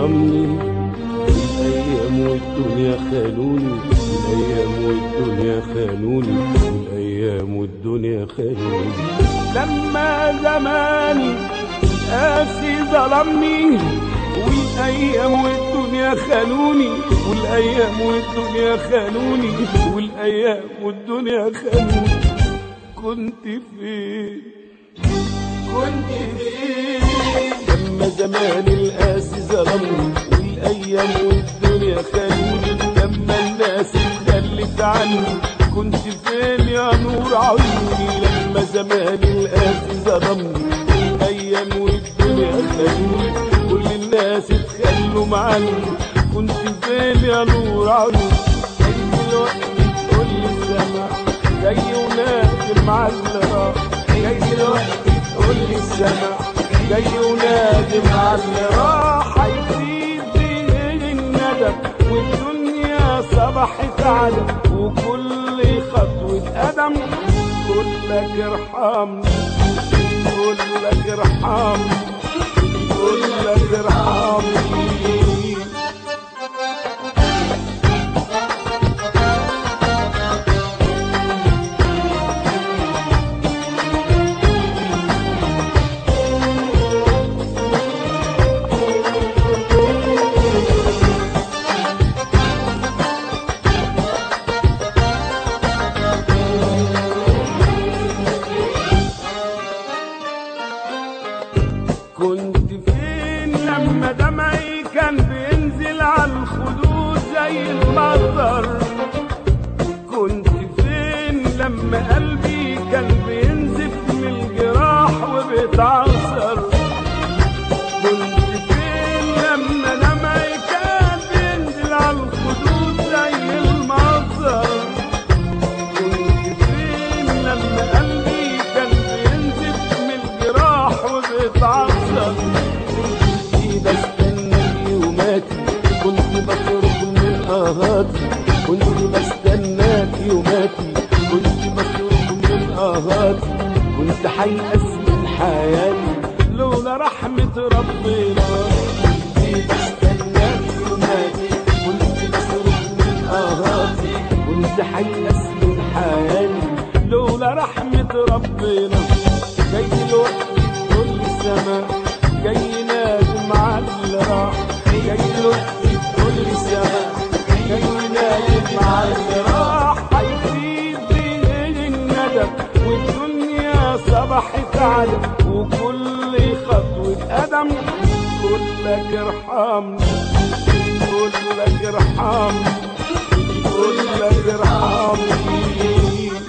ظلمني الأيام والدنيا خانوني الأيام والدنيا خانوني الأيام والدنيا خانوني لما زماني قاسي ظلمني والأيام والدنيا خانوني والأيام والدنيا خانوني والأيام والدنيا خانوني كنت فين كنت فين لما زمان القاسي ظلمني والايام والدنيا خانوني لما الناس اتخلت عني كنت فين يا نور عيوني لما زمان القاسي ظلمني والايام والدنيا خانوني كل الناس اتخلوا عني كنت فين يا نور عيوني دلوقتي تقول لي السماء جاي ونادم على اللي راح جاي دلوقتي تقول لي السماء جاي ونادم على اللي راح هيزيد بيه الندم والدنيا صبحت عدم وكل خطوة قدم كلك ارحمني كلك ارحمني كلك ارحمني كنت فين لما دمعي كان بينزل على الخدود زي المطر كنت فين لما قلبي كان بينزف من الجراح وبيتعصر كنت فين لما دمعي كان بينزل على الخدود زي المطر كنت فين لما قلبي كان بينزف من الجراح وبيتعصر كنت بستنى يوماتي كنت بصرخ من آهاتي كنت بستناك يوماتي كنت بصرخ من آهاتي كنت حيأس من حياتي لولا رحمة ربنا كنت بستناك يوماتي كنت بصرخ من آهاتي كنت حيأس من حياتي لولا رحمة ربنا جاي دلوقتي كل السماء جاي نادم على اللي راح جاي دلوقتي كل السماء جاي نادم على اللي راح هيزيد بيه الندم والدنيا صبحت عدم وكل خطوة قدم كلك ارحمني كلك ارحمني كلك ارحمني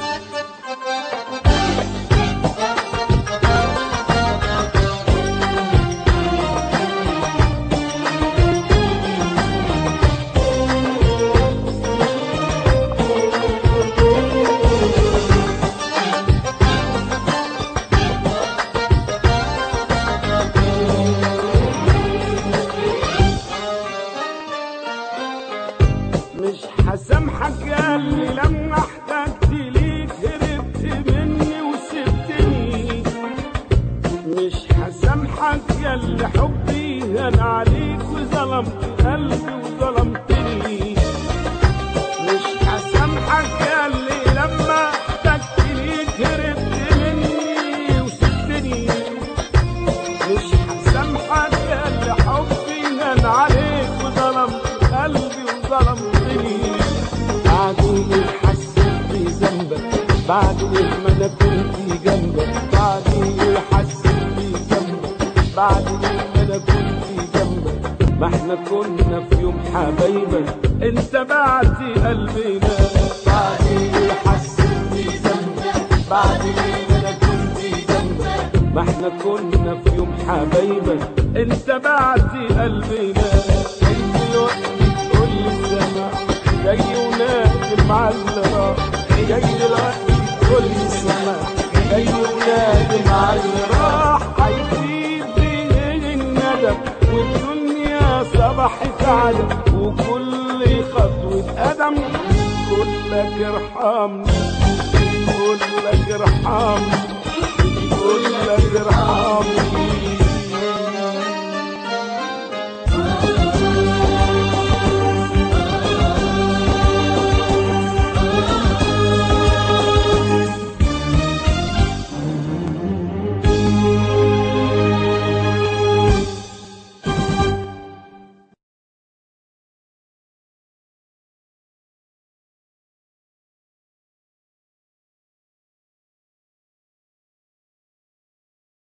مش هسامحك يا اللي لما احتجت ليك هربت مني وسبتني مش هسامحك يا اللي حبي هان عليك وظلمت قلبي وظلمتني مش هسامحك يا اللي لما احتجت ليك هربت مني وسبتني مش هسامحك يا اللي حبي هان عليك وظلمت قلبي وظلمتني بعد ايه حسيت بذنبك بعد ايه ما انا كنت جنبك بعد ايه حسيت بذنبك بعد ايه ما انا كنت جنبك ما احنا كنا في يوم حبايبك انت بعت قلبنا بعد ايه حسيت بذنبك بعد ايه ما انا كنت جنبك ما احنا كنا في يوم حبايبك انت بعت قلبنا انت دلوقتي تقول لي السماء جاي ونادم على اللي راح جاي دلوقتي تقول لي السماء جاي ونادم على اللي راح هيزيد بيه الندم والدنيا صبحت عدم وكل خطوة قدم كلك ارحمني كلك ارحمني كلك ارحمني